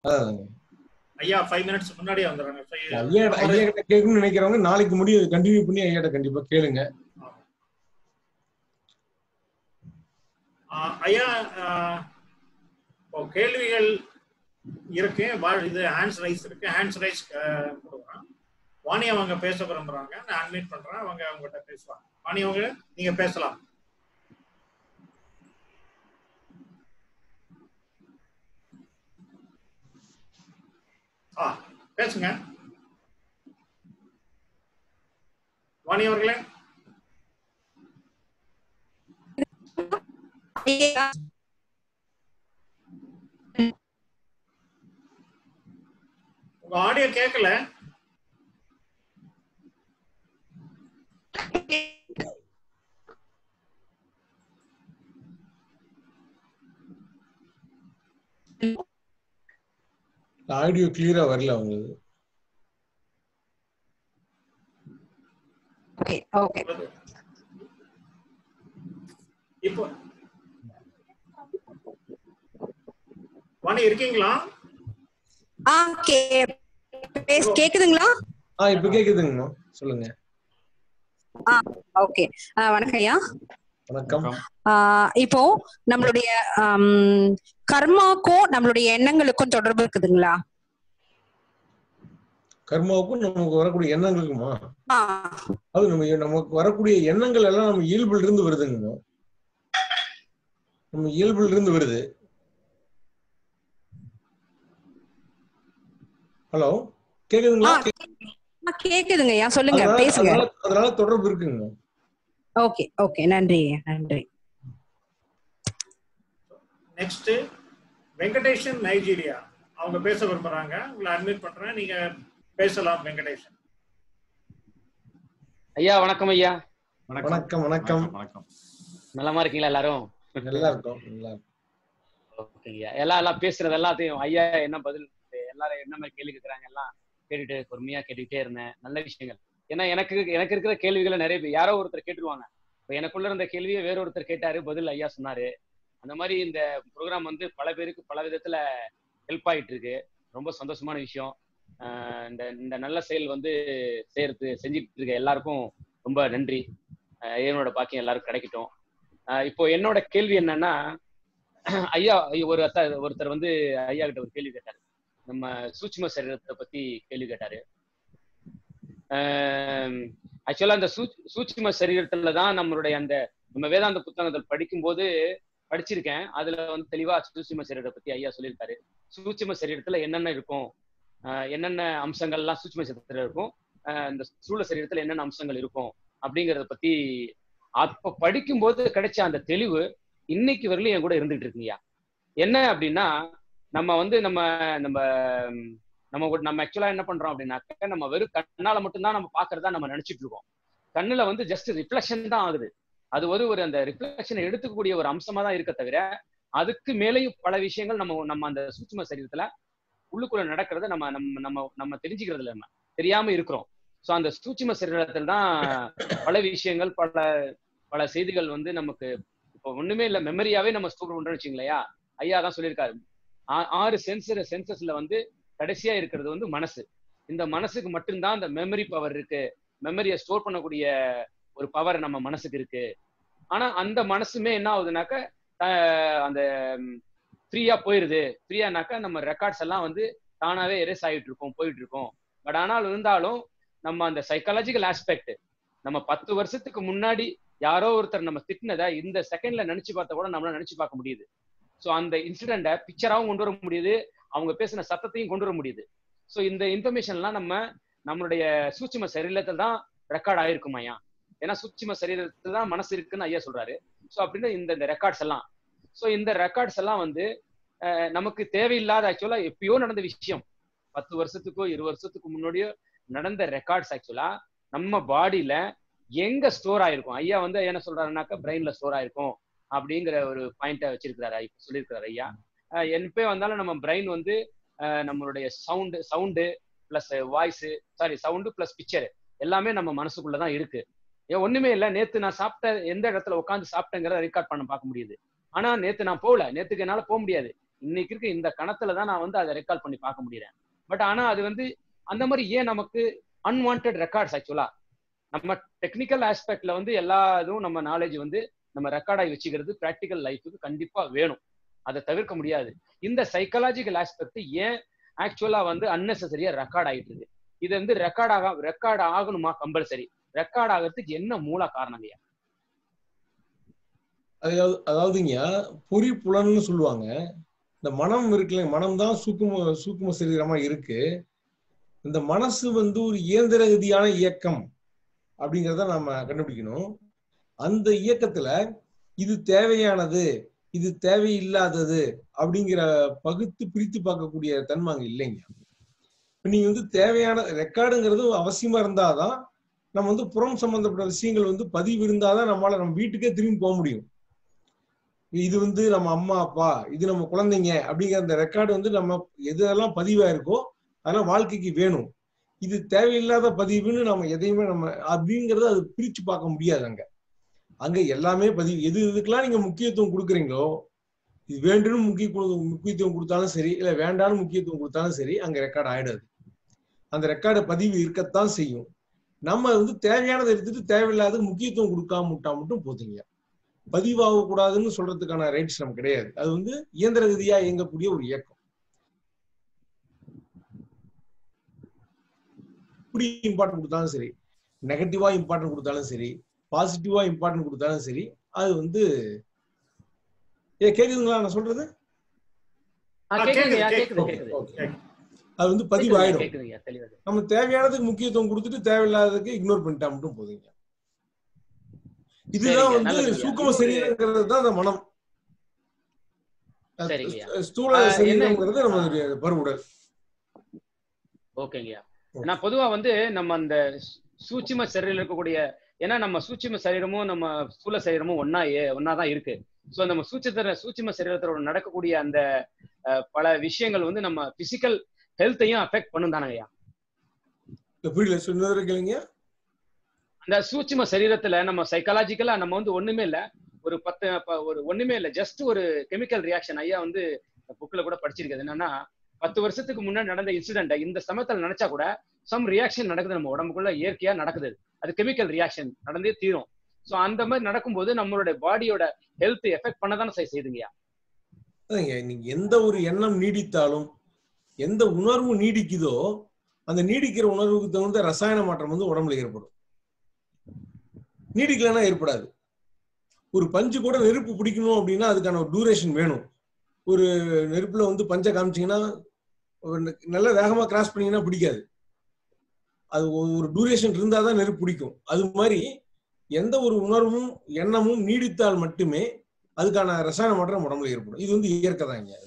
அதான் ஐயா five minutes முன்னாடியே வந்துடுறாங்க Five- ஐயா ஐயா கிட்ட கேட்கணும்னு நினைக்கிறவங்க நாளைக்கு முடியும் கண்டினியூ பண்ணி ஐயாட்ட கண்டிப்பா கேளுங்க ஆ, ஐயா ஆ, இப்போ கேள்விகள் இருக்கு வா- இது ஹேண்ட்ஸ் ரைஸ் இருக்கு ஹேண்ட்ஸ் ரைஸ் கொடுக்குறேன் வாணி அவங்க பேச விரும்புறாங்க நான் அட்மிட் பண்றேன் அவங்க அவங்ககிட்ட பேசுவாங்க வாணி அவங்க நீங்க பேசலாம் ஆ பேசுங்க வாணி அவர்களே உங்க ஆடியோ கேட்கல ஆடியோ கிளியரா வரல அவங்களுக்கு ஓகே ஓகே இப்போ வாணி இருக்கீங்களா ஆ கே பேஸ் கேக்குதுங்களா ஆ இப்ப கேக்குதுங்கம்மா சொல்லுங்க ஆ ஓகே வணக்கம் ஐயா வணக்கம் ஆ, இப்போ நம்மளுடைய ஆம், கர்மாக்கும் நம்மளுடைய எண்ணங்களுக்கும் தொடர்பு இருக்குதுங்களா கர்மாவுக்கும் நமக்கு வரக்கூடிய எண்ணங்களுக்குமா ஆ, அது நம்ம நமக்கு வரக்கூடிய எண்ணங்கள் எல்லாம் நம்ம இயல்புல இருந்து வருதுங்கம்மா நம்ம இயல்புல இருந்து வருது ஹலோ கேக்குதுங்களா ஆ, கேக்குதுங்க ஐயா சொல்லுங்க அதனால- பேசுங்க அதனால அதனால தொடர்பு இருக்குங்க ஓகே ஓகே நன்றி ஐயா, நன்றி நெக்ஸ்ட் வெங்கடேஷன் நைஜீரியா அவங்க பேச விரும்புறாங்க உங்களை அட்மிட் பண்றேன் நீங்க பேசலாம் வெங்கடேஷன் ஐயா வணக்கம் ஐயா வணக்கம் வணக்கம் வணக்கம் நலமா இருக்கீங்களா எல்லாரும் நல்லா இருக்கும் நல்லா இருக்கும் ஓகே ஐயா எல்லாம் எல்லாம் பேசுறது எல்லாத்தையும் ஐயா என்ன பதில் எல்லாரும் என்ன மாதிரி கேள்வி கேட்கறாங்க எல்லாம் கேட்டுட்டு பொறுமையா கேட்டுக்கிட்டே இருந்தேன் நல்ல விஷயங்கள் ஏன்னா எனக்கு எனக்கு இருக்கிற கேள்விகளை நிறைய பேர் யாரோ ஒருத்தர் கேட்டுருவாங்க இப்போ எனக்குள்ள இருந்த கேள்வியை வேற ஒருத்தர் கேட்டாரு பதில் ஐயா சொன்னாரு அந்த மாதிரி இந்த ப்ரோக்ராம் வந்து பல பேருக்கு பல விதத்துல ஹெல்ப் ஆயிட்டு இருக்கு ரொம்ப சந்தோஷமான விஷயம் ஆஹ் இந்த இந்த நல்ல செயல் வந்து செய்யறது செஞ்சுட்டு இருக்க எல்லாருக்கும் ரொம்ப நன்றி ஆஹ் இறைவனோட பாக்கியம் எல்லாருக்கும் கிடைக்கட்டும் ஆஹ் இப்போ என்னோட கேள்வி என்னன்னா ஐயா ஒரு அத்தா ஒருத்தர் வந்து ஐயா கிட்ட ஒரு கேள்வி கேட்டாரு நம்ம சூட்சும சரீரத்தை பத்தி கேள்வி கேட்டாரு ஆக்சுவலா அந்த சூ- சூட்சும சரீரத்துல தான் நம்மளுடைய அந்த நம்ம வேதாந்த புத்தகங்கள் படிக்கும்போது படிச்சிருக்கேன் அதுல வந்து தெளிவா சூட்சும சரீரத்தை பத்தி ஐயா சொல்லியிருக்காரு சூட்சும சரீரத்துல என்னென்ன இருக்கும் ஆஹ் என்னென்ன அம்சங்கள்லாம் சூட்சும சரீரத்துல இருக்கும் ஆஹ் இந்த ஸ்தூல சரீரத்துல என்னென்ன அம்சங்கள் இருக்கும் அப்படிங்கறத பத்தி அப்ப படிக்கும்போது கிடைச்ச அந்த தெளிவு இன்னைக்கு வரலையும் என் கூட இருந்துட்டு இருக்குங்கய்யா என்ன அப்படின்னா நம்ம வந்து நம்ம நம்ம ம், நம்ம ஒரு- நம்ம ஆக்சுவலா என்ன பண்றோம் அப்படின்னாக்க நம்ம வெறும் கண்ணால மட்டும்தான் நம்ம பாக்குறதா நம்ம நினைச்சிட்டு இருக்கோம் கண்ணுல வந்து ஜஸ்ட் ரிஃப்ளெக்ஷன் தான் ஆகுது அது ஒரு ஒரு அந்த ரிஃப்ளெக்ஷனை எடுத்துக்கக்கூடிய ஒரு அம்சமா தான் இருக்க தவிர அதுக்கு மேலேயும் பல விஷயங்கள் நம்ம நம்ம அந்த சூட்சும சரீரத்துல உள்ளுக்குள்ள நடக்கிறத நம்ம நம்ம நம்ம நம்ம தெரிஞ்சுக்கிறதுல நம்ம தெரியாம இருக்கிறோம் சோ அந்த சூட்சும சரீரத்தில் தான் பல விஷயங்கள் பல பல செய்திகள் வந்து நமக்கு இப்போ ஒண்ணுமே இல்ல மெமரியாவே நம்ம ஸ்டோர் பண்றோம்னு வச்சுங்களேயா ஐயா தான் சொல்லியிருக்காரு ஆ- ஆறு சென்சர் சென்சஸ்ல வந்து கடைசியா இருக்கிறது வந்து மனசு இந்த மனசுக்கு மட்டும்தான் அந்த மெமரி பவர் இருக்கு மெமரியை ஸ்டோர் பண்ணக்கூடிய ஒரு பவர் நம்ம மனசுக்கு இருக்கு ஆனா அந்த மனசுமே என்ன ஆகுதுனாக்க ஆஹ் அந்த ஃப்ரீயா போயிருது ஃப்ரீயானாக்கா நம்ம ரெக்கார்ட்ஸ் எல்லாம் வந்து தானாவே எரேஸ் ஆகிட்டு இருக்கும் போயிட்டு இருக்கும் பட் ஆனால் இருந்தாலும் நம்ம அந்த சைக்காலஜிக்கல் ஆஸ்பெக்ட் நம்ம பத்து வருஷத்துக்கு முன்னாடி யாரோ ஒருத்தர் நம்ம திட்டினதை இந்த செகண்ட்ல நினைச்சு பார்த்தா கூட நம்மளால நினைச்சு பார்க்க முடியுது ஸோ அந்த இன்சிடென்ட்டை பிக்சராகவும் கொண்டு வர முடியுது அவங்க பேசின சத்தத்தையும் கொண்டு வர முடியுது ஸோ இந்த இன்ஃபர்மேஷன்லாம் நம்ம நம்மளுடைய சூட்சும சரீரத்தில் தான் ரெக்கார்ட் ஆயிருக்குமாயா ஏன்னா சூட்சும சரீரத்தில் தான் மனசு இருக்குன்னு ஐயா சொல்றாரு ஸோ அப்படின்னு இந்த இந்த ரெக்கார்ட்ஸ் எல்லாம் ஸோ இந்த ரெக்கார்ட்ஸ் எல்லாம் வந்து அஹ், நமக்கு தேவையில்லாத ஆக்சுவலா எப்பயோ நடந்த விஷயம் பத்து வருஷத்துக்கோ இருபது வருஷத்துக்கு முன்னாடியோ நடந்த ரெக்கார்ட்ஸ் ஆக்சுவலா நம்ம பாடியில எங்க ஸ்டோர் ஆயிருக்கும் ஐயா வந்து என்ன சொல்றாருனாக்கா பிரெயின்ல ஸ்டோர் ஆயிருக்கும் அப்படிங்கிற ஒரு பாயிண்ட வச்சிருக்கிறாரு ஐயா சொல்லியிருக்கிறாரு ஐயா அஹ் எப்போ வந்தாலும் நம்ம பிரெயின் வந்து அஹ் நம்மளுடைய sound sound plus voice sorry sound plus picture எல்லாமே நம்ம மனசுக்குள்ள தான் இருக்கு ஏன் ஒண்ணுமே இல்லை நேத்து நான் சாப்பிட்ட எந்த இடத்துல உட்காந்து சாப்பிட்டேங்கிறத ரெக்கார்ட் பண்ண பார்க்க முடியுது ஆனா நேத்து நான் போகல நேத்துக்கு என்னால போக முடியாது இன்னைக்கு இருக்க இந்த கணத்துல தான் நான் வந்து அதை ரெக்கார்ட் பண்ணி பார்க்க முடியறேன் பட் ஆனா அது வந்து அந்த மாதிரி ஏன் நமக்கு அன்வான்ட் ரெக்கார்ட்ஸ் ஆக்சுவலா நம்ம டெக்னிக்கல் ஆஸ்பெக்ட்ல வந்து எல்லா இதுவும் நம்ம நாலேஜ் வந்து நம்ம ரெக்கார்ட் ஆகி வச்சுக்கிறது ப்ராக்டிக்கல் லைஃபுக்கு கண்டிப்பா வேணும் அதை தவிர்க்க முடியாது இந்த சைக்காலஜிக்கல் ஆஸ்பெக்ட் ஏன் ஆக்சுவலா வந்து அன்னெசரியா ரெக்கார்ட் ஆயிட்டு இருக்கு இது வந்து ரெக்கார்ட் ஆக ரெக்கார்ட் ஆகணுமா கம்பல்சரி ரெக்கார்ட் ஆகிறதுக்கு என்ன மூல காரணங்கய்யா அதாவது அதாவதுங்க பொறி புலன்னு சொல்லுவாங்க இந்த மனம் இருக்குல்ல மனம் தான் சூக்கும சூக்கும சரீரமா இருக்கு இந்த மனசு வந்து ஒரு இயந்திர ரீதியான இயக்கம் அப்படிங்கிறத நாம கண்டுபிடிக்கணும் அந்த இயக்கத்துல இது தேவையானது இது தேவையில்லாதது அப்படிங்கிற பகுத்து பிரித்து பார்க்கக்கூடிய தன்மை அங்க இல்லைங்க இப்ப நீங்க வந்து தேவையான ரெக்கார்டுங்கிறது அவசியமா இருந்தாதான் நம்ம வந்து புறம் சம்பந்தப்பட்ட விஷயங்கள் வந்து பதிவு இருந்தாதான் நம்மளால நம்ம வீட்டுக்கே திரும்பி போக முடியும் இது வந்து நம்ம அம்மா அப்பா இது நம்ம குழந்தைங்க அப்படிங்கிற அந்த ரெக்கார்டு வந்து நம்ம எதெல்லாம் பதிவா இருக்கோ அதெல்லாம் வாழ்க்கைக்கு வேணும் இது தேவையில்லாத பதிவுன்னு நம்ம எதையுமே நம்ம அப்படிங்கறத அது பிரிச்சு பார்க்க முடியாது அங்க அங்க எல்லாமே பதிவு எது இதுக்கெல்லாம் நீங்க முக்கியத்துவம் கொடுக்குறீங்களோ இது வேண்டும்னு முக்கிய கொடு- முக்கியத்துவம் கொடுத்தாலும் சரி இல்ல வேண்டாம்னு முக்கியத்துவம் கொடுத்தாலும் சரி அங்க ரெக்கார்ட் ஆயிடாது அந்த ரெக்கார்டு பதிவு இருக்கத்தான் செய்யும் நம்ம வந்து தேவையானதை எடுத்துட்டு தேவையில்லாத முக்கியத்துவம் கொடுக்காம விட்டா மட்டும் போதுங்க பதிவாக கூடாதுன்னு சொல்றதுக்கான ரைட்ஸ் நமக்கு கிடையாது அது வந்து இயந்திர ரீதியா இயங்கக்கூடிய ஒரு இயக்கம் இப்படி இம்பார்ட்டன்ட் கொடுத்தாலும் சரி நெகட்டிவா இம்பார்ட்டன்ட் கொடுத்தாலும் சரி பாசிட்டிவா இம்பார்ட்டன்ட் கொடுத்தாலும் சரி அது வந்து ஏ கேக்குதுங்களா நான் சொல்றது ஆ, ஆ, கேக்குதுங்கய்யா கேக்குது, கேக்குது கேக்குது ஓகே அது வந்து பதிவாயிடும் கேக்குதுங்கய்யா தெளிவா நம்ம தேவையானதுக்கு முக்கியத்துவம் கொடுத்துட்டு தேவையில்லாததுக்கு இக்னோர் பண்ணிட்டா மட்டும் போதுங்க இதுதான் சரிங்க, வந்து நல்லதுங்க. சூக்கும இது ஒரு- சரீரங்கிறது தான் அந்த மனம் சரிங்கய்யா. ஸ்தூல ஆ, என்ன- சரீரங்கிறது நம்மளுடைய பருவுடல் ஓகேங்கய்யா ஓகே. நான் பொதுவா வந்து நம்ம அந்த சூ- சூட்சும சரீரம் இருக்கக்கூடிய ஏன்னா நம்ம சூட்சும சரீரமும் நம்ம ஸ்தூல சரீரமும் ஒன்னா ஒன்னா தான் இருக்கு சோ நம்ம சூட்சத்தர சூட்சும சரீரத்தோட நடக்கக்கூடிய அந்த அஹ், பல விஷயங்கள் வந்து நம்ம பிசிக்கல் ஹெல்த்தையும் அஃபெக்ட் பண்ணும் தானங்கய்யா இல்ல, புரியல சொன்னது கேளுங்க அந்த சூட்சும சரீரத்துல நம்ம சைக்காலஜிக்கலா நம்ம வந்து ஒண்ணுமே இல்ல ஒரு பத்து ப- ஒரு ஒண்ணுமே இல்ல ஜஸ்ட் ஒரு கெமிக்கல் ரியாக்ஷன் ஐயா வந்து புக்ல கூட படிச்சிருக்கிறது என்னன்னா பத்து வருஷத்துக்கு முன்னாடி நடந்த இன்சிடென்ட் இந்த சமயத்துல நினைச்சா கூட சம் ரியாக்ஷன் நடக்குது நம்ம உடம்புக்குள்ள இயற்கையா நடக்குது அது கெமிக்கல் ரியாக்ஷன் நடந்தே தீரும் சோ அந்த மாதிரி நடக்கும்போது நம்மளுடைய பாடியோட ஹெல்த் எஃபெக்ட் பண்ணதானே சார் செய்யுதுங்கய்யா அதாங்க, நீங்க எந்த ஒரு எண்ணம் நீடித்தாலும் எந்த உணர்வு நீடிக்குதோ அந்த நீடிக்கிற உணர்வுக்கு தகுந்த ரசாயன மாற்றம் வந்து உடம்புல ஏற்படும் நீடிக்கலைன்னா ஏற்படாது ஒரு பஞ்சு கூட நெருப்பு பிடிக்கணும் அப்படின்னா அதுக்கான ஒரு டூரேஷன் வேணும் ஒரு நெருப்புல வந்து பஞ்சை காமிச்சீங்கன்னா ஒரு ந- நல்ல வேகமா கிராஸ் பண்ணீங்கன்னா பிடிக்காது அது ஒரு- ஒரு டூரேஷன் இருந்தாதான் நெருப்பு பிடிக்கும் அது மாதிரி எந்த ஒரு உணர்வும் எண்ணமும் நீடித்தால் மட்டுமே அதுக்கான ரசாயன மாற்றம் உடம்புல ஏற்படும் இது வந்து இயற்கை தான் இங்க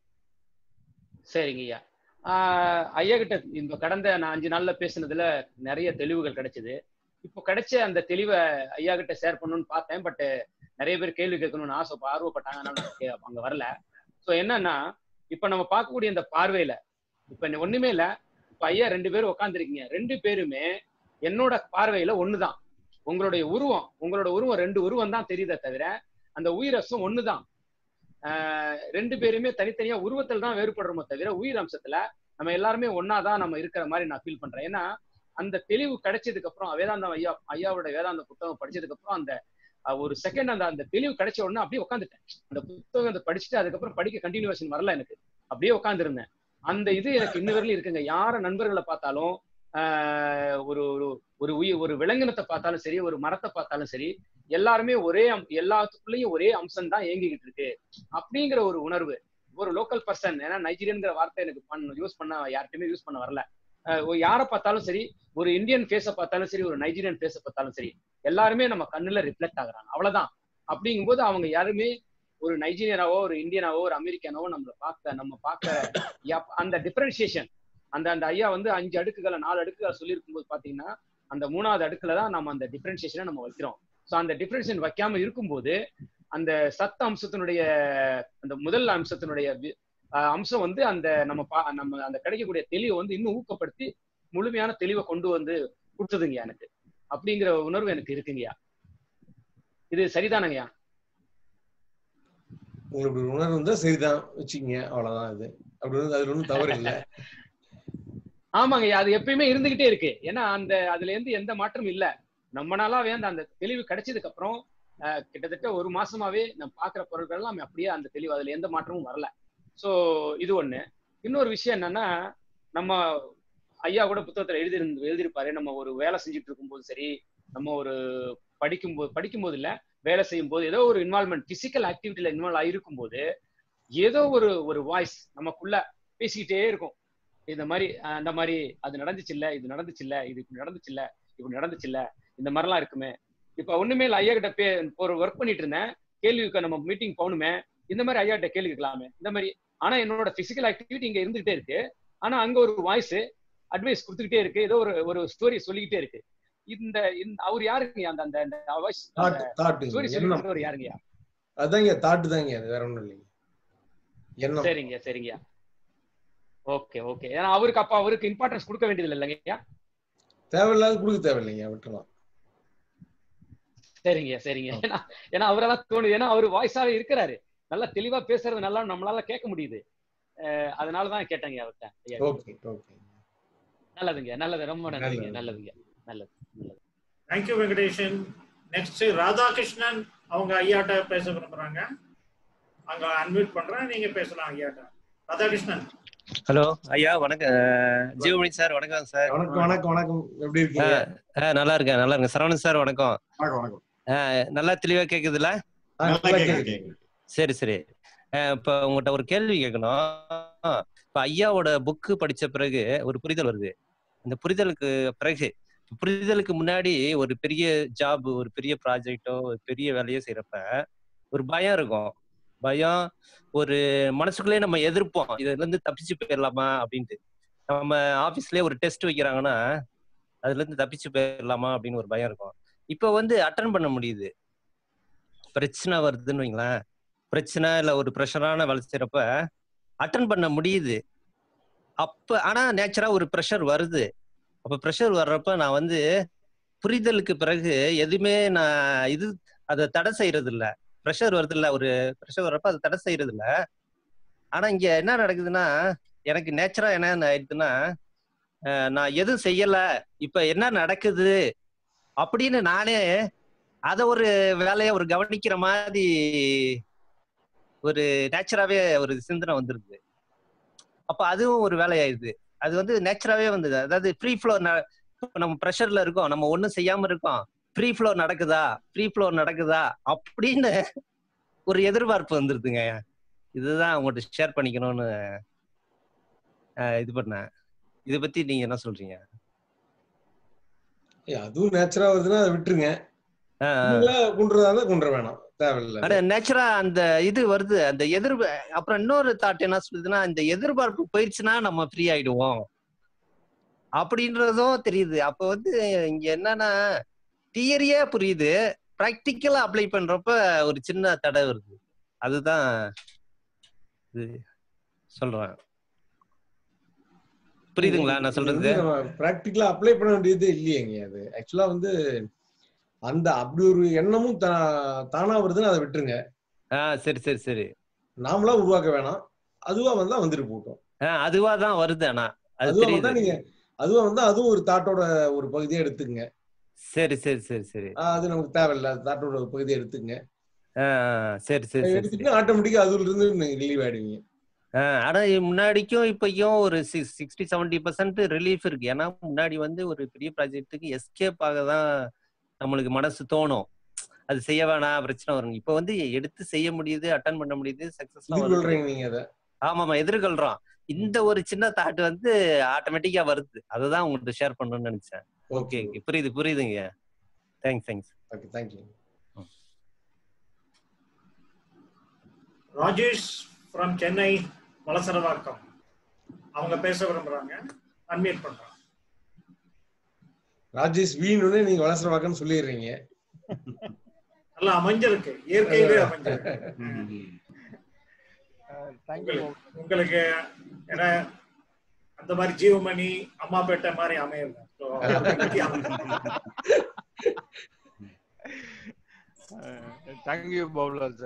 சரிங்கய்யா ஆஹ் ஐயா கிட்ட இந்த கடந்த நான் அஞ்சு நாள்ல பேசுனதுல நிறைய தெளிவுகள் கிடைச்சது இப்போ கிடைச்ச அந்த தெளிவை ஐயா கிட்ட ஷேர் பண்ணணும்னு பார்த்தேன் பட் நிறைய பேர் கேள்வி கேட்கணும்னு ஆசை ஆர்வப்பட்டாங்க அதனால நான் கே- அங்க வரல ஸோ என்னன்னா இப்ப நம்ம பார்க்கக்கூடிய இந்த பார்வையில இப்ப நீ ஒண்ணுமே இல்ல இப்ப ஐயா ரெண்டு பேரும் உட்காந்துருக்கீங்க ரெண்டு பேருமே என்னோட பார்வையில ஒண்ணுதான் உங்களுடைய உருவம் உங்களோட உருவம் ரெண்டு உருவம் தான் தெரியுதே தவிர அந்த உயிரசம் ஒண்ணுதான் ஆஹ் ரெண்டு பேருமே தனித்தனியா உருவத்தில் தான் வேறுபடுறோமோ தவிர உயிர் அம்சத்துல நம்ம எல்லாருமே ஒன்னாதான் நம்ம இருக்கிற மாதிரி நான் ஃபீல் பண்றேன் ஏன்னா அந்த தெளிவு கிடைச்சதுக்கு அப்புறம் வேதாந்தம் ஐயா ஐயாவோட வேதாந்த புத்தகம் படிச்சதுக்கு அப்புறம் அந்த அஹ், ஒரு செகண்ட் அந்த அந்த தெளிவு கிடைச்ச உடனே அப்படியே உட்காந்துட்டேன் அந்த புத்தகத்தை படிச்சுட்டு அதுக்கப்புறம் படிக்க கண்டினியூவேஷன் வரல எனக்கு அப்படியே உட்காந்துருந்தேன் அந்த இது எனக்கு இன்ன வரையிலும் இருக்குங்க யார நண்பர்களை பார்த்தாலும் ஆஹ், ஒரு ஒரு ஒரு உயிர் ஒரு விலங்கினத்தை பார்த்தாலும் சரி ஒரு மரத்தை பார்த்தாலும் சரி எல்லாருமே ஒரே அம்- எல்லாத்துக்குள்ளேயும் ஒரே அம்சம் தான் இயங்கிக்கிட்டு இருக்கு அப்படிங்கிற ஒரு உணர்வு ஒரு லோக்கல் பர்சன் ஏன்னா நைஜீரியன்ங்கிற வார்த்தை எனக்கு பண்ண யூஸ் பண்ண யார்கிட்டயுமே யூஸ் பண்ண வரல அஹ் ஒரு யாரை பார்த்தாலும் சரி ஒரு இந்தியன் ஃபேஸை பார்த்தாலும் சரி ஒரு நைஜீரியன் ஃபேஸை பார்த்தாலும் சரி எல்லாருமே நம்ம கண்ணுல ரிஃப்ளெக்ட் ஆகுறாங்க அவ்வளவுதான் அப்படிங்கும்போது அவங்க யாருமே ஒரு நைஜீரியனாவோ ஒரு இந்தியனாவோ ஒரு அமெரிக்கானாவோ நம்மளை பார்க்க நம்ம பார்க்க யப்- அந்த டிஃபரன்சியேஷன் அந்த அந்த ஐயா வந்து அஞ்சு அடுக்குகளை நாலு அடுக்குகளை சொல்லியிருக்கும் போது பாத்தீங்கன்னா அந்த மூணாவது அடுக்குல தான் நம்ம அந்த டிஃபரன்சியேஷனை நம்ம வைக்கிறோம் ஸோ அந்த டிஃபரன்ஷியேஷன் வைக்காம இருக்கும்போது அந்த சத்த அம்சத்தினுடைய அந்த முதல் அம்சத்தினுடைய வி- அஹ் அம்சம் வந்து அந்த நம்ம பா- நம்ம அந்த கிடைக்கக்கூடிய தெளிவை வந்து இன்னும் ஊக்கப்படுத்தி முழுமையான தெளிவை கொண்டு வந்து கொடுத்ததுங்கய்யா எனக்கு அப்படிங்கிற உணர்வு எனக்கு இருக்குங்கய்யா இது சரிதானங்கய்யா உங்களுக்கு ஒரு உணர்வு இருந்தா சரிதான் வச்சுக்கங்க அவ்வளவுதான் இது அப்படி வந்து அதுல ஒன்றும் தவறு இல்லை ஆமாங்க அது எப்பயுமே இருந்துகிட்டே இருக்கு ஏன்னா அந்த அதுல இருந்து எந்த மாற்றமும் இல்ல நம்ம நாளாவே அந்த அந்த தெளிவு கிடைச்சதுக்கு அப்புறம் அஹ், கிட்டத்தட்ட ஒரு மாசமாவே நம்ம பாக்குற பொருட்கள் எல்லாம் அப்படியே அந்த தெளிவு அதுல எந்த மாற்றமும் வரல சோ இது ஒண்ணு இன்னொரு விஷயம் என்னன்னா நம்ம ஐயா கூட புத்தகத்துல எழுதி எழுதியிருப்பாரு நம்ம ஒரு வேலை செஞ்சுட்டு இருக்கும்போது சரி நம்ம ஒரு படிக்கும்போது படிக்கும்போது இல்ல வேலை செய்யும் போது ஏதோ ஒரு இன்வால்மெண்ட் பிசிக்கல் ஆக்டிவிட்டியில இன்வால்வ் ஆயிருக்கும் போது ஏதோ ஒரு ஒரு வாய்ஸ் நமக்குள்ள பேசிக்கிட்டே இருக்கும் இந்த மாதிரி அஹ், அந்த மாதிரி அது நடந்துச்சு இல்ல இது நடந்துச்சு இல்ல இது இப்படி நடந்துச்சு இல்ல இப்படி நடந்துச்சு இல்ல இந்த மாதிரிலாம் இருக்குமே இப்ப ஒண்ணுமே இல்ல ஐயா கிட்ட பே ஒரு ஒர்க் பண்ணிட்டு இருந்தேன் கேள்விக்கு நம்ம மீட்டிங் போகணுமே இந்த மாதிரி ஐயா கிட்ட கேள்வி கேட்கலாமே இந்த மாதிரி ஆனா என்னோட பிசிக்கல் ஆக்டிவிட்டி இங்க இருந்துகிட்டே இருக்கு ஆனா அங்க ஒரு வாய்ஸ் அட்வைஸ் கொடுத்துக்கிட்டே இருக்கு ஏதோ ஒரு ஒரு ஸ்டோரி சொல்லிக்கிட்டே இருக்கு இந்த இந்த அவர் யாருங்க அந்த அந்த அந்த வாய்ஸ் தாட் தாட்டு ஸ்டோரி எண்ணம் சொல்லிட்டு யாருங்கய்யா அதாங்க தாட்டு தாங்க அது வேற ஒண்ணும் இல்லைங்க எண்ணம் சரிங்க சரிங்கய்யா ஓகே ஓகே ஏன்னா அவருக்கு அப்ப அவருக்கு இம்பார்ட்டன்ஸ் கொடுக்க வேண்டியது இல்லைங்கய்யா தேவையில்லாத கொடுக்க தேவையில்லைங்க விட்டுலாம் சரிங்க சரிங்க ஏன்னா ஏன்னா அவரெல்லாம் தோணுது ஏன்னா அவர் வாய்ஸாவே இருக்கிறாரு நல்லா தெளிவா பேசுறது நல்லா நம்மளால கேட்க முடியுது அஹ் அதனாலதான் கேட்டேங்க அவர்கிட்ட ஐயா ஓகே ஓகே நல்லதுங்க நல்லது ரொம்ப நன்றிங்க நல்லது. நல்லதுங்க நல்லது நல்லது தேங்க்யூ வெங்கடேஷன் நெக்ஸ்ட் ராதாகிருஷ்ணன் அவங்க ஐயாட்ட பேச விரும்புறாங்க அங்க அன்மியூட் பண்றேன் நீங்க பேசலாம் ஐயாட்ட ராதாகிருஷ்ணன் ஹலோ ஐயா வணக்கம் அஹ், ஜீவமணி சார் வணக்கம் சார் வணக்கம் வணக்கம் வணக்கம் எப்படி இருக்கீங்க அஹ், நல்லா இருக்கேன் நல்லா இருக்கேன் சரவணன் சார் வணக்கம் வணக்கம் வணக்கம் அஹ், நல்லா தெளிவா கேக்குதுல்ல ஆ, நல்லா நல்லா கேக்குது, கேக்குது. கேக்குது. சரி சரி அஹ், இப்ப உங்கள்கிட்ட ஒரு கேள்வி கேட்கணும் இப்ப ஐயாவோட புக்கு படிச்ச பிறகு ஒரு புரிதல் வருது இந்த புரிதலுக்கு பிறகு புரிதலுக்கு முன்னாடி ஒரு பெரிய ஜாப் ஒரு பெரிய ப்ராஜெக்டோ ஒரு பெரிய வேலையோ செய்யறப்ப ஒரு பயம் இருக்கும் பயம் ஒரு மனசுக்குள்ளே நம்ம எதிர்ப்போம் இதுல இருந்து தப்பிச்சு போயிடலாமா அப்படின்ட்டு நம்ம ஆபீஸ்லயே ஒரு டெஸ்ட் வைக்கிறாங்கன்னா அதுல இருந்து தப்பிச்சு போயிடலாமா அப்படின்னு ஒரு பயம் இருக்கும் இப்ப வந்து அட்டன் பண்ண முடியுது பிரச்சனை வருதுன்னு வைங்களேன் பிரச்சனை இல்ல ஒரு ப்ரெஷரான வேலை செய்யறப்ப அட்டன் பண்ண முடியுது அப்ப ஆனா நேச்சரா ஒரு ப்ரெஷர் வருது அப்ப ப்ரெஷர் வர்றப்ப நான் வந்து புரிதலுக்கு பிறகு எதுவுமே நான் இது அதை தடை செய்யறது இல்ல ப்ரெஷர் வருது இல்ல ஒரு ப்ரெஷர் வர்றப்ப அதை தடை செய்யறது இல்ல ஆனா இங்க என்ன நடக்குதுன்னா எனக்கு நேச்சரா என்ன ஆயிடுதுன்னா அஹ் நான் எதுவும் செய்யல இப்ப என்ன நடக்குது அப்படின்னு நானே அத ஒரு வேலைய ஒரு கவனிக்கிற மாதிரி ஒரு நேச்சராவே ஒரு சிந்தனை வந்துருது அப்ப அதுவும் ஒரு வேலையாயிருது அது வந்து நேச்சராவே வந்தது அதாவது ஃப்ரீ ஃப்ளோ நம்ம ப்ரெஷர்ல இருக்கோம் நம்ம ஒண்ணும் செய்யாம இருக்கோம் ஃப்ரீ ஃப்ளோ நடக்குதா ஃப்ரீ ஃப்ளோ நடக்குதா அப்படின்னு ஒரு எதிர்பார்ப்பு வந்துருதுங்க இதுதான் உங்கள்கிட்ட ஷேர் பண்ணிக்கணும்னு அஹ், இது பண்ணேன் இதை பத்தி நீங்க என்ன சொல்றீங்க ஏய், அதுவும் நேச்சரா வருதுன்னா அதை விட்டுருங்க அஹ், அஹ். இல்ல குண்டுறதா இருந்தா குண்டுற வேணாம் தேவையில்லை ஆனா நேச்சரா அந்த இது வருது அந்த எதிர் அப்புறம் இன்னொரு தாட் என்ன சொல்லுதுன்னா இந்த எதிர்பார்ப்பு போயிடுச்சுன்னா நம்ம ஃப்ரீ ஆயிடுவோம் அப்படின்றதும் தெரியுது அப்ப வந்து இங்க என்னன்னா தியரியே புரியுது ப்ராக்டிக்கலா அப்ளை பண்றப்ப ஒரு சின்ன தடை வருது அதுதான் இது சொல்றேன் புரியுதுங்களா நான் சொல்றது நம்ம பிராக்டிக்கலா அப்ளை பண்ண வேண்டியது இல்லையேங்க அது ஆக்சுவலா வந்து அந்த அப்படி ஒரு எண்ணமும் தா- தானா வருதுன்னு அதை விட்டுருங்க ஆஹ் சரி சரி சரி நாமளா உருவாக்க வேணாம் அதுவா வந்தா வந்துட்டு போட்டோம் ஆஹ் அதுவா தான் வருது ஆனா அது அதுவா வந்தா தெரியுது நீங்க அதுவா வந்தா அதுவும் ஒரு தாட்டோட ஒரு பகுதியா எடுத்துக்கங்க சரி சரி சரி சரி ஆஹ் அது நமக்கு தேவையில்ல தாட்டோட ஒரு பகுதியை எடுத்துக்கங்க ஆஹ் சரி சரி சரி சரி எடுத்துட்டு ஆட்டோமேட்டிக்கா அதுல இருந்து நீங்க ரிலீவ் ஆயிடுவீங்க ஆஹ் ஆனா முன்னாடிக்கும் இப்பயும் ஒரு சிக்ஸ்டி செவன்டி பர்சன்ட் ரிலீஃப் இருக்கு ஏன்னா முன்னாடி வந்து ஒரு பெரிய ப்ராஜெக்ட்டுக்கு எஸ்கேப் ஆக தான் நம்மளுக்கு மனசு தோணும் அது செய்ய வேணாம் பிரச்சனை வரும் இப்ப வந்து எடுத்து செய்ய முடியுது அட்டன் பண்ண முடியுது சக்சஸ்லாம் வருது எதிர்கொள்றீங்க நீங்க அதை ஆமாமா எதிர்கொள்றோம் இந்த ஒரு சின்ன தாட் வந்து ஆட்டோமேட்டிக்கா வருது அதுதான் உங்கள்கிட்ட ஷேர் பண்ணணும்னு நினைச்சேன் ஓகே ஓகே புரியுது புரியுதுங்க thanks thanks okay thank you Rajesh from Chennai Valasaravakkam அவங்க பேச விரும்புறாங்க அன்மியூட் பண்றாங்க ராஜேஷ் வீணுன்னு நீங்க வளசர வாக்கன்னு சொல்லிடுறீங்க நல்லா அமைஞ்சிருக்கு இயற்கையிலே அமைஞ்சிருக்கு உங்களுக்கு உங்களுக்கு ஏன்னா அந்த மாதிரி ஜீவமணி அம்மாப்பேட்டை மாதிரி அமையல So, அதை பத்தி அமைஞ்சிருக்கு. தேங்க்யூ பவுலர் சார்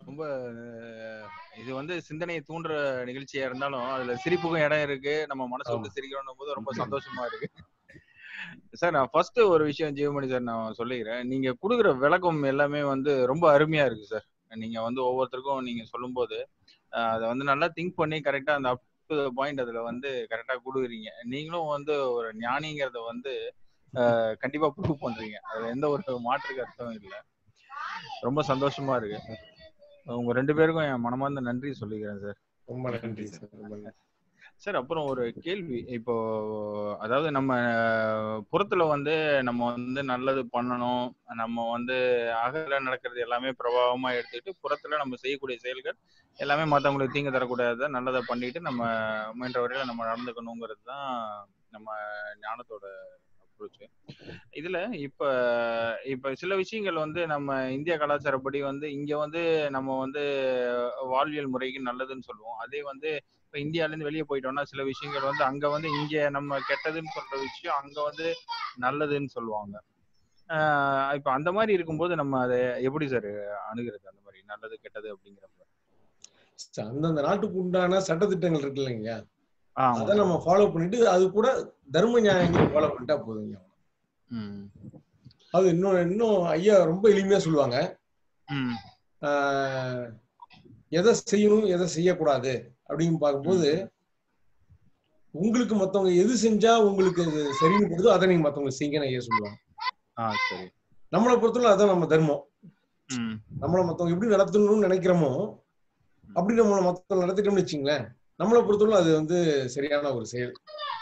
ரொம்ப அஹ், இது வந்து சிந்தனையை தூண்டுற நிகழ்ச்சியா இருந்தாலும் அதுல சிரிப்புக்கும் இடம் இருக்கு நம்ம மனசு விட்டு சிரிக்கிறோம் போது ரொம்ப சந்தோஷமா இருக்கு சார் நான் ஃபர்ஸ்ட் ஒரு விஷயம் ஜீவமணி சார் நான் சொல்லிக்கிறேன் நீங்க கொடுக்குற விளக்கம் எல்லாமே வந்து ரொம்ப அருமையா இருக்கு சார் நீங்க வந்து ஒவ்வொருத்தருக்கும் நீங்க சொல்லும்போது அஹ், அதை வந்து நல்லா திங்க் பண்ணி கரெக்டா அந்த அப் டு பாயிண்ட் அதுல வந்து கரெக்டா கொடுக்குறீங்க நீங்களும் வந்து ஒரு ஞானிங்கிறத வந்து அஹ், கண்டிப்பா ப்ரூவ் பண்றீங்க அதுல எந்த ஒரு மாற்று கருத்தும் இல்லை ரொம்ப சந்தோஷமா இருக்கு உங்க ரெண்டு பேருக்கும் என் மனமார்ந்த நன்றி சொல்லிக்கிறேன் சார் ரொம்ப நன்றி சார் ரொம்ப நன்றி சார் அப்புறம் ஒரு கேள்வி இப்போ அதாவது நம்ம அஹ், புறத்துல வந்து நம்ம வந்து நல்லது பண்ணணும் நம்ம வந்து அகல நடக்கிறது எல்லாமே பிரபாவமா எடுத்துக்கிட்டு புறத்துல நம்ம செய்யக்கூடிய செயல்கள் எல்லாமே மத்தவங்களுக்கு தீங்கு தரக்கூடாத நல்லதை பண்ணிட்டு நம்ம முயன்ற வரையில நம்ம நடந்துக்கணுங்கிறது தான் நம்ம ஞானத்தோட அப்ரோச் இதுல இப்ப இப்ப சில விஷயங்கள் வந்து நம்ம இந்திய கலாச்சாரப்படி வந்து இங்க வந்து நம்ம வந்து வாழ்வியல் முறைக்கு நல்லதுன்னு சொல்லுவோம் அதே வந்து இப்ப இந்தியால இருந்து வெளியே போயிட்டோம்னா சில விஷயங்கள் வந்து அங்க வந்து இங்க நம்ம கெட்டதுன்னு சொல்ற விஷயம் அங்க வந்து நல்லதுன்னு சொல்லுவாங்க ஆஹ் இப்ப அந்த மாதிரி இருக்கும்போது நம்ம அதை எப்படி சார் அணுகிறது அந்த மாதிரி நல்லது கெட்டது அப்படிங்கிறப்ப அந்தந்த நாட்டுக்கு உண்டான சட்டத்திட்டங்கள் இருக்கு இல்லைங்க ஆமா அதை நம்ம ஃபாலோ பண்ணிட்டு அது கூட தர்ம நியாயங்களை ஃபாலோ பண்ணிட்டா போதுங்க ம் அது இன்னும் இன்னும் ஐயா ரொம்ப எளிமையா சொல்லுவாங்க ம் ஆஹ், எதை செய்யணும் எதை செய்யக்கூடாது அப்படின்னு பார்க்கும்போது உங்களுக்கு மத்தவங்க எது செஞ்சா உங்களுக்கு அது சரின்னு படுதோ அதை நீங்க மத்தவங்களுக்கு செய்யுங்கன்னு ஐயா சொல்லுவாங்க ஆ சரி நம்மளை பொறுத்தவரை அதான் நம்ம தர்மம் ம் நம்மளை மத்தவங்க எப்படி நடத்தணும்னு நினைக்கிறோமோ அப்படி நம்மளை மத்தவங்க நடத்திட்டோம்னு வச்சுங்களேன் நம்மளை பொறுத்தவரை அது வந்து சரியான ஒரு செயல்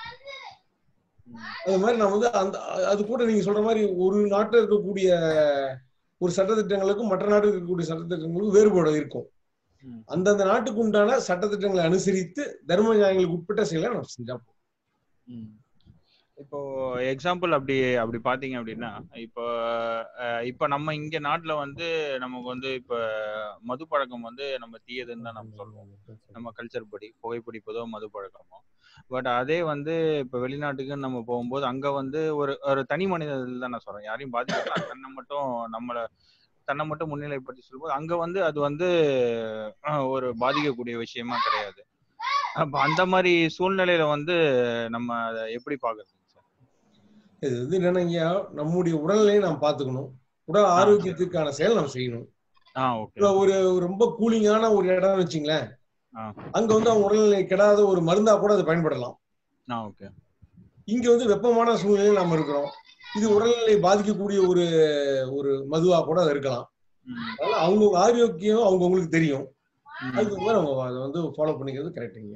அது மாதிரி நான் வந்து அந்த அது கூட நீங்க சொல்ற மாதிரி ஒரு நாட்டில் இருக்கக்கூடிய ஒரு சட்டத்திட்டங்களுக்கும் மற்ற நாட்டில் இருக்கக்கூடிய சட்டத்திட்டங்களுக்கும் வேறுபாடு இருக்கும் ம். அந்தந்த நாட்டுக்கு உண்டான சட்டத்திட்டங்களை அனுசரித்து தர்ம நியாயங்களுக்கு உட்பட்ட செயலை நம்ம செஞ்சா போதும். ம். இப்போ எக்ஸாம்பிள் அப்படி அப்படி பாத்தீங்க அப்படின்னா இப்போ அஹ், இப்போ நம்ம இங்க நாட்டுல வந்து நமக்கு வந்து இப்ப மது பழக்கம் வந்து நம்ம தீயதுன்னு தான் நம்ம சொல்லுவோம் நம்ம கல்ச்சர் படி புகைப்பிடிப்பதோ மது பழக்கமோ பட் அதே வந்து இப்ப வெளிநாட்டுக்கு நம்ம போகும்போது அங்க வந்து ஒரு ஒரு தனி மனிதர்கள் தான் நான் சொல்றேன் யாரையும் பாதிக்கல தன்னை மட்டும் நம்மள தன்னை மட்டும் முன்னிலைப்படுத்தி சொல்லும்போது அங்க வந்து அது வந்து அஹ், ஒரு பாதிக்கக்கூடிய விஷயமா கிடையாது அப்ப அந்த மாதிரி சூழ்நிலையில வந்து நம்ம அதை எப்படி பாக்குறது சார் இது வந்து என்னன்னா நம்முடைய உடல்நிலையை நாம் பார்த்துக்கணும் உடல் ஆரோக்கியத்திற்கான செயல் நம்ம செய்யணும் ஆ ஓகே இப்ப ஒரு ரொம்ப கூலிங்கான ஒரு இடம்னு வச்சுங்களேன் ஆ அங்க வந்து அவங்க உடல்நிலை கெடாத ஒரு மருந்தா கூட அதை பயன்படலாம் ஆ ஓகே இங்க வந்து வெப்பமான சூழ்நிலையில் நாம இருக்கிறோம் இது உடல்நிலை பாதிக்கக்கூடிய ஒரு ஒரு மதுவா கூட அது இருக்கலாம் ம், அதனால அவங்க ஆரோக்கியம் அவங்கவுங்களுக்கு தெரியும் ம். அதுக்கு மாதிரி அவங்க அதை வந்து ஃபாலோ பண்ணிக்கிறது கரெக்டுங்க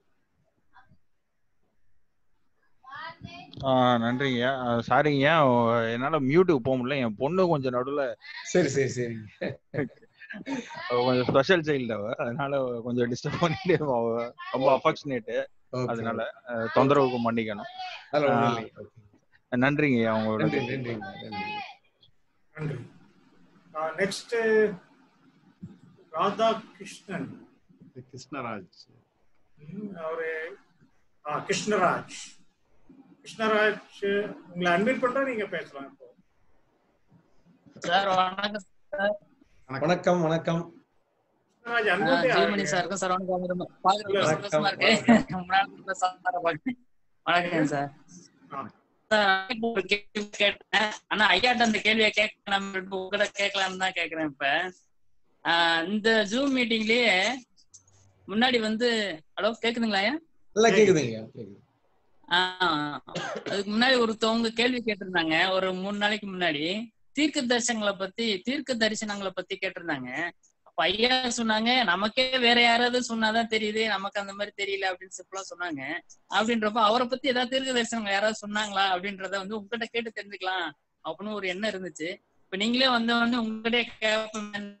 ஆ நன்றிங்க சாரிங்க என்னால மியூட்டுக்கு போக முடியல என் பொண்ணு கொஞ்சம் நடுவுல சரி சரி சரி அவ கொஞ்சம் ஸ்பெஷல் சைல்டு அவ அதனால கொஞ்சம் டிஸ்டர்ப் பண்ணிட்டு அவ ரொம்ப அஃபெக்ஷனேட் Okay. அதனால அஹ், தொந்தரவுக்கு மன்னிக்கணும் அதெல்லாம் ஒண்ணும் ஆ. இல்லை. Okay. நன்றிங்க அவங்களோட நன்றி நன்றிங்க நன்றி நன்றி நெக்ஸ்ட் ராதாகிருஷ்ணன் கிருஷ்ணராஜ் ம், அவரு ஆ கிருஷ்ணராஜ் கிருஷ்ணராஜ் உங்களை அட்மிட் பண்றா நீங்க பேசலாம் இப்போ சார் வணக்கம் சார் வணக்கம் வணக்கம் கிருஷ்ணராஜ் ஆ, அன்மிட்டே ஜீவமணி ஆகுங்க. சாருக்கும் சரவண ரொம்ப பாக்குறது ரொம்ப வணக்கம், சந்தோஷமா இருக்கு முன்னாடி இருந்த சாரை பார்க்க. வணக்கம் சார் ஆ. சார், இப்போ ஒரு கேள்வி கேட்டேன் ஆனா ஐயாட்ட அந்த கேள்வியை கேட்க நம்ம இப்ப உங்ககிட்ட கேட்கலாம்னு தான் கேக்குறேன் இப்ப ஆ, இந்த ஜூம் மீட்டிங்லயே முன்னாடி வந்து ஹலோ கேக்குதுங்களா ஐயா நல்லா கேக்குதுங்க கேக்குது ஆஹ் அதுக்கு முன்னாடி ஒருத்தவங்க கேள்வி கேட்டிருந்தாங்க ஒரு மூணு நாளைக்கு முன்னாடி தீர்க்க தரிசனங்களை பத்தி தீர்க்க தரிசனங்களை பத்தி கேட்டிருந்தாங்க அப்ப ஐயா சொன்னாங்க நமக்கே வேற யாராவது சொன்னாதான் தெரியுது நமக்கு அந்த மாதிரி தெரியல அப்படின்னு சிம்பிளா சொன்னாங்க அப்படின்றப்ப அவரை பத்தி ஏதாவது தீர்க்க தரிசனங்கள் யாராவது சொன்னாங்களா அப்படின்றத வந்து உங்ககிட்ட கேட்டு தெரிஞ்சுக்கலாம் அப்படின்னு ஒரு எண்ணம் இருந்துச்சு இப்ப நீங்களே வந்த உடனே உங்ககிட்டயே கேட்பேன்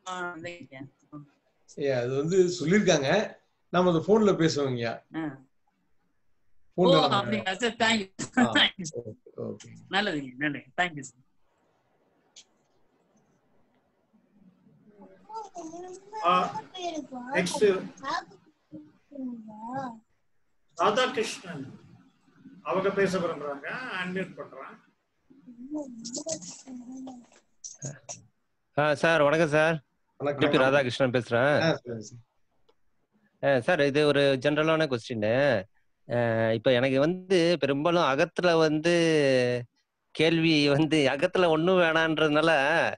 ஏ அது வந்து சொல்லியிருக்காங்க நாம அந்த போன்ல பேசுவோங்கய்யா ஓ போன்ல அப்படிங்களா சார் தேங்க்யூ ஆ. தேங்க்யூ ஓகே நல்லதுங்க நல்லது தேங்க்யூ சார் நெக்ஸ்ட் ராதாகிருஷ்ணன் அவங்க பேச விரும்புறாங்க அன்மியூட் பண்றேன் ஆ சார் வணக்கம் சார் திருப்பி ராதாகிருஷ்ணன் பேசுறேன் ஆ, சொல்லுங்க சார். அஹ் சார் இது ஒரு ஜென்ரலான கொஸ்டின் இப்ப எனக்கு வந்து பெரும்பாலும் அகத்துல வந்து கேள்வி வந்து அகத்துல ஒண்ணும் வேணான்றதுனால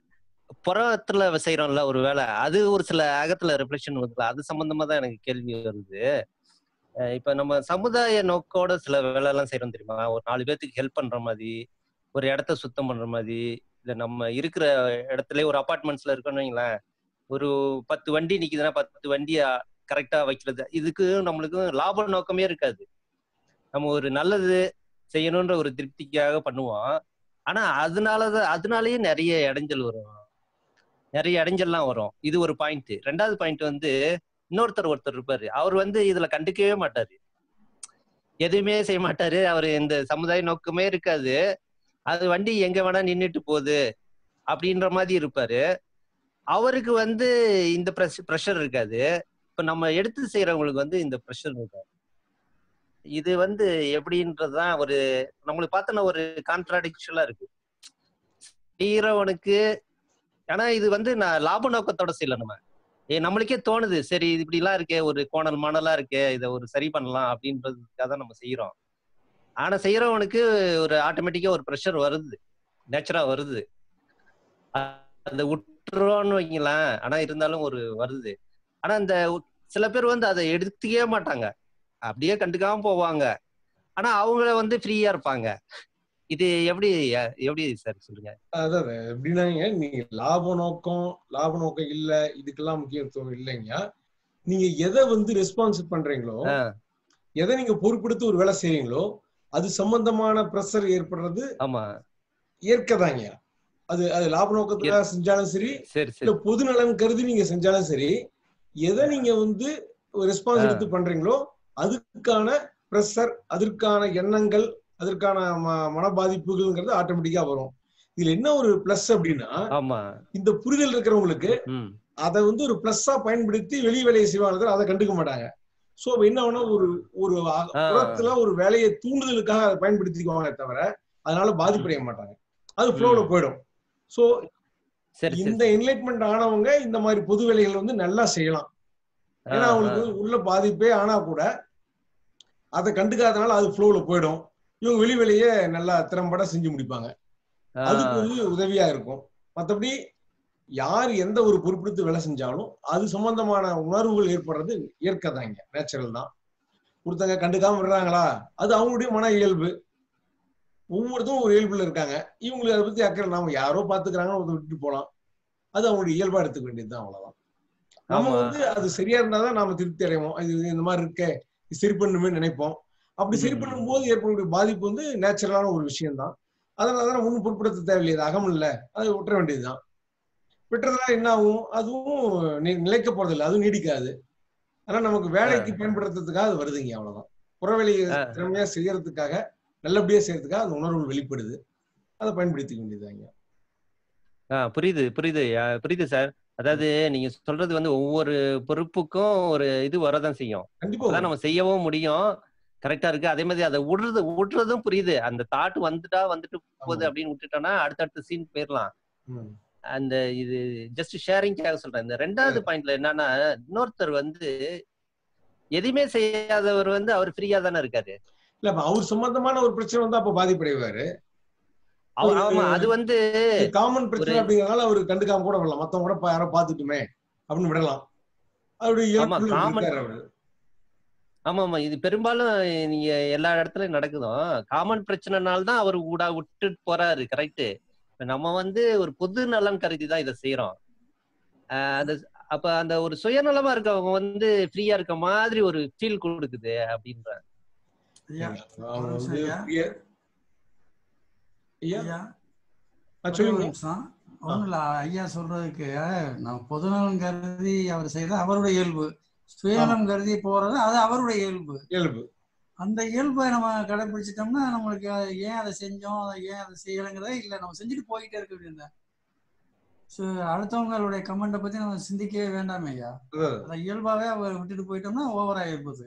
புறத்துல செய்யறோம்ல ஒரு வேலை அது ஒரு சில அகத்துல ரிஃப்ளெக்ஷன் வருதுல அது சம்பந்தமா தான் எனக்கு கேள்வி வருது அஹ் இப்ப நம்ம சமுதாய நோக்கோட சில வேலை எல்லாம் செய்யறோம் தெரியுமா ஒரு நாலு பேர்த்துக்கு ஹெல்ப் பண்ற மாதிரி ஒரு இடத்த சுத்தம் பண்ற மாதிரி இல்ல நம்ம இருக்கிற இடத்துல ஒரு அபார்ட்மெண்ட்ஸ்ல இருக்கோம்னு வைங்களேன் ஒரு பத்து வண்டி நிக்குதுன்னா பத்து வண்டியை கரெக்டா வைக்கிறது இதுக்கு நம்மளுக்கு லாப நோக்கமே இருக்காது நம்ம ஒரு நல்லது செய்யணுன்ற ஒரு திருப்திக்காக பண்ணுவோம் ஆனா அதனாலதான் அதனாலயே நிறைய இடைஞ்சல் வரும் நிறைய இடைஞ்சல்லாம் வரும் இது ஒரு பாயிண்ட் ரெண்டாவது பாயிண்ட் வந்து இன்னொருத்தர் ஒருத்தர் இருப்பாரு அவர் வந்து இதுல கண்டுக்கவே மாட்டாரு எதுவுமே செய்ய மாட்டாரு அவர் இந்த சமுதாய நோக்கமே இருக்காது அது வண்டி எங்க வேணா நின்னுட்டு போகுது அப்படின்ற மாதிரி இருப்பாரு அவருக்கு வந்து இந்த ப்ரெஷர் இருக்காது இப்ப நம்ம எடுத்து செய்யறவங்களுக்கு வந்து இந்த ப்ரெஷர் இருக்காது இது வந்து எப்படின்றதுதான் ஒரு நம்மளுக்கு பார்த்தோன்னா ஒரு கான்ட்ராடிக்ஷனா இருக்கு செய்யறவனுக்கு ஆனா இது வந்து நான் லாப நோக்கத்தோட செய்யல நம்ம ஏ நம்மளுக்கே தோணுது சரி இது இப்படி எல்லாம் இருக்கே ஒரு கோணல் மணலா இருக்கே இதை ஒரு சரி பண்ணலாம் அப்படின்றதுக்காக தான் நம்ம செய்யறோம் ஆனா செய்யறவனுக்கு ஒரு ஆட்டோமேட்டிக்கா ஒரு ப்ரெஷர் வருது நேச்சுரா வருது அ- அதை விட்டுறோம்னு வைங்களேன் ஆனா இருந்தாலும் ஒரு வருது ஆனா இந்த உ- சில பேர் வந்து அதை எடுத்துக்கவே மாட்டாங்க அப்படியே கண்டுக்காம போவாங்க ஆனா அவங்கள வந்து ஃப்ரீயா இருப்பாங்க இது எப்படி அஹ், எப்படி சார் சொல்லுங்க அதாவது எப்படின்னாங்க நீங்க லாப நோக்கம் லாப நோக்கம் இல்ல இதுக்கெல்லாம் முக்கியத்துவம் இல்லைங்க நீங்க எதை வந்து ரெஸ்பான்ஸ் பண்றீங்களோ ஆஹ், எதை நீங்க பொறுப்பெடுத்து ஒரு வேலை செய்றீங்களோ அது சம்பந்தமான ப்ரெஷர் ஏற்படுறது ஆமா இயற்கைதாங்க அது அது லாப நோக்கத்துக்காக செஞ்சாலும் சரி சரி இல்ல சரி பொது நலன் கருதி நீங்க செஞ்சாலும் சரி எதை நீங்க வந்து ரெஸ்பான்ஸ் ஆ. எடுத்து பண்றீங்களோ அதுக்கான ப்ரெஷர் அதற்கான எண்ணங்கள் அதற்கான ம- மன பாதிப்புகள்ங்கிறது ஆட்டோமேட்டிக்கா வரும் இதுல என்ன ஒரு பிளஸ் அப்படின்னா ஆமா இந்த புரிதல் இருக்கிறவங்களுக்கு ம் அதை வந்து ஒரு பிளஸ்ஸா பயன்படுத்தி வெளி வேலையை செய்வாங்க அதை கண்டுக்க மாட்டாங்க சோ என்ன ஆகும்னா ஒரு ஒரு அ- ஆ. புறத்துல ஒரு வேலையை தூண்டுதலுக்காக அதை பயன்படுத்திக்குவாங்க தவிர அதனால பாதிப்படைய மாட்டாங்க அது ஃப்ளோல போயிடும் சோ சரி சரி இந்த என்லைட்மெண்ட் ஆனவங்க இந்த மாதிரி பொது வேலைகள் வந்து நல்லா செய்யலாம் ஏன்னா ஆ, அவங்களுக்கு உள்ள பாதிப்பே ஆனா கூட அதை கண்டுக்காதனால அது ஃப்ளோல போயிடும் இவங்க வெளி வேலையை நல்லா திறம்பட செஞ்சு முடிப்பாங்க ஆ, அதுக்கு வந்து உதவியா இருக்கும் மத்தபடி யார் எந்த ஒரு பொறுப்பெடுத்து வேலை செஞ்சாலும் அது சம்பந்தமான உணர்வுகள் ஏற்படுறது இயற்கை தான் இங்க நேச்சுரல் தான் ஒருத்தங்க கண்டுக்காம விடுறாங்களா அது அவங்களுடைய மன இயல்பு ஒவ்வொருத்தரும் ஒரு இயல்புல இருக்காங்க இவங்களுக்கு அதை பத்தி அக்கறை நாம யாரோ பாத்துக்கிறாங்கன்னு ஒருத்தர் விட்டுட்டு போலாம் அது அவங்களுடைய இயல்பா எடுத்துக்க வேண்டியதுதான் அவ்வளவுதான் நம்ம ஆமா. வந்து அது சரியா இருந்தாதான் நாம திருப்தி அடைவோம் இது இந்த மாதிரி இருக்கே இது சரி பண்ணுமே நினைப்போம் அப்படி சரி ம். பண்ணும்போது ஏற்படக்கூடிய பாதிப்பு வந்து நேச்சுரலான ஒரு விஷயம் தான் அதனால தான் ஒன்றும் பொருட்படுத்த தேவையில்லை அது அகம் இல்லை அதை விட்டுற வேண்டியதுதான் விட்டுறதுனால என்ன ஆகும் அதுவும் நி- நிலைக்க போறதில்லை அதுவும் நீடிக்காது ஆனா நமக்கு வேலைக்கு பயன்படுத்துறதுக்காக அது வருதுங்க அவ்வளவுதான் புற வேலையை ஆ. திறமையா செய்யறதுக்காக நல்லபடியா செய்யறதுக்காக அந்த உணர்வுகள் வெளிப்படுது அதை பயன்படுத்திக்க வேண்டியதுதாங்க ஆ புரியுது புரியுது ஆ, புரியுது சார் அதாவது நீங்க சொல்றது வந்து ஒவ்வொரு பொறுப்புக்கும் ஒரு இது வரதான் செய்யும் கண்டிப்பா அதான் வரும். நம்ம செய்யவும் முடியும் கரெக்டா இருக்கு அதே மாதிரி அதை விடுறது விடுறதும் புரியுது அந்த தாட் வந்துட்டா வந்துட்டு போகுது ஆமா. அப்படின்னு விட்டுட்டோம்னா அடுத்தடுத்த சீன் போயிடலாம் ம். அந்த இது ஜஸ்ட் ஷேரிங்காக சொல்றேன் இந்த ரெண்டாவது பாயிண்ட்ல என்னன்னா இன்னொருத்தர் வந்து எதுவுமே செய்யாதவர் வந்து அவர் ஃப்ரீயா தானே இருக்காரு இல்ல அப்ப அவர் சம்பந்தமான ஒரு பிரச்சனை வந்து அப்ப பாதிப்படைவாரு அவர் ஒரு- ஆமா அது வந்து காமன் பிரச்சனை ஒரு- அப்படிங்கறதுனால அவர் கண்டுக்காம கூட விடலாம் மத்தவங்க கூட பா- யாரோ பாத்துட்டுமே அப்படின்னு விடலாம் அவருடைய ஆமா, இயல்புல common- இருக்காரு அவரு ஆமா ஆமா இது பெரும்பாலும் நீங்க எல்லா இடத்துலயும் நடக்குதும் காமன் பிரச்சனைனால தான் அவர் கூட விட்டுட்டு போறாரு கரெக்ட் நம்ம வந்து ஒரு பொது நலன் கருதி தான் இதை செய்யறோம் ஆஹ் அந்த அப்ப அந்த ஒரு சுயநலமா இருக்கவங்க வந்து ஃப்ரீயா இருக்க மாதிரி ஒரு ஃபீல் கொடுக்குது அப்படின்ற ஐயா அவங்க ஒரு நிமிஷம் வந்து ஐயா. பிரிய- ஐயா ஐயா ஆ, ஒரே ஒரு சொல்லுங்க நிமிஷம் ஒண்ணும் இல்ல ஐயா சொல்றதுக்கு நான் பொதுநலன் கருதி அவர் செய்யறது அவருடைய இயல்பு சுயநலம் கருதி போறது அது அவருடைய இயல்பு இயல்பு அந்த இயல்பை நம்ம கடைபிடிச்சிட்டோம்னா நம்மளுக்கு ஏன் அதை செஞ்சோம் ஏன் அதை செய்யலைங்கிறதே இல்லை நம்ம செஞ்சுட்டு போயிட்டே இருக்க வேண்டியது ஸோ அடுத்தவங்களுடைய கமெண்ட்டை பத்தி நம்ம சிந்திக்கவே வேண்டாமே ஐயா அதான். அதை இயல்பாவே அவர் விட்டுட்டு போயிட்டோம்னா ஓவரா இருப்பது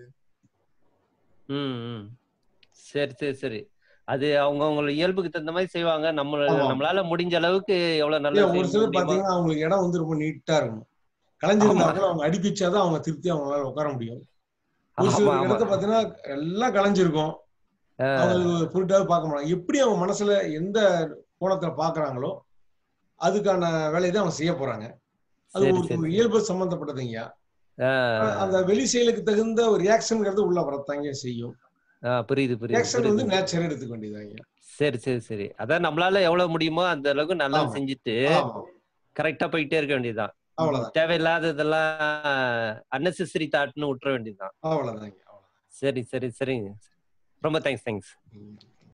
ம் ம். சரி சரி சரி அது அவங்க அவங்களோட இயல்புக்கு தகுந்த மாதிரி செய்வாங்க நம்ம ஆமா. நம்மளால முடிஞ்ச அளவுக்கு எவ்வளவு ஐயா, நல்லது ஒரு செய்ய சிலர் முடியுமோ பாத்தீங்கன்னா அவங்களுக்கு இடம் வந்து ரொம்ப நீட்டா இருக்கும் கலைஞ்சிருந்தா ஆமா. கூட அவங்க அடிக்க வச்சாதான் அவங்க திருப்தி அவங்களால உட்கார முடியும் ஒரு ஆமா சில ஆமா இடத்த பாத்தீங்கன்னா எல்லாம் கலைஞ்சிருக்கும் ஆ, அவங்க பொருட்டாவது பார்க்க மாட்டாங்க எப்படி அவங்க மனசுல எந்த கோணத்துல பாக்குறாங்களோ அதுக்கான வேலையை தான் அவங்க செய்ய போறாங்க அது சரி ஒரு சரி ஒரு சரி. இயல்பு சம்பந்தப்பட்டதுங்க ஆ, அந்த வெளி செயலுக்கு தகுந்த ஒரு ரியாக்ஷன்ங்கிறது உள்ள வரத்தாங்க செய்யும் ஆ, புரியுது புரியுது ரியாக்ஷன் வந்து புரியுது நேச்சர் எடுத்துக்க வேண்டியதாங்க சரி சரி சரி அதான் நம்மளால எவ்வளவு முடியுமோ அந்த அளவுக்கு நல்லா ஆமா. செஞ்சுட்டு ஆமா கரெக்டா போயிட்டே இருக்க வேண்டியதுதான் அவ்வளவுதான் தேவையில்லாததெல்லாம் அன்னெசரி தாட்னு விட்டுற வேண்டியதுதான் அவ்வளவுதாங்க சரி சரி சரிங்க ரொம்ப தேங்க்ஸ் தேங்க்ஸ் ம்.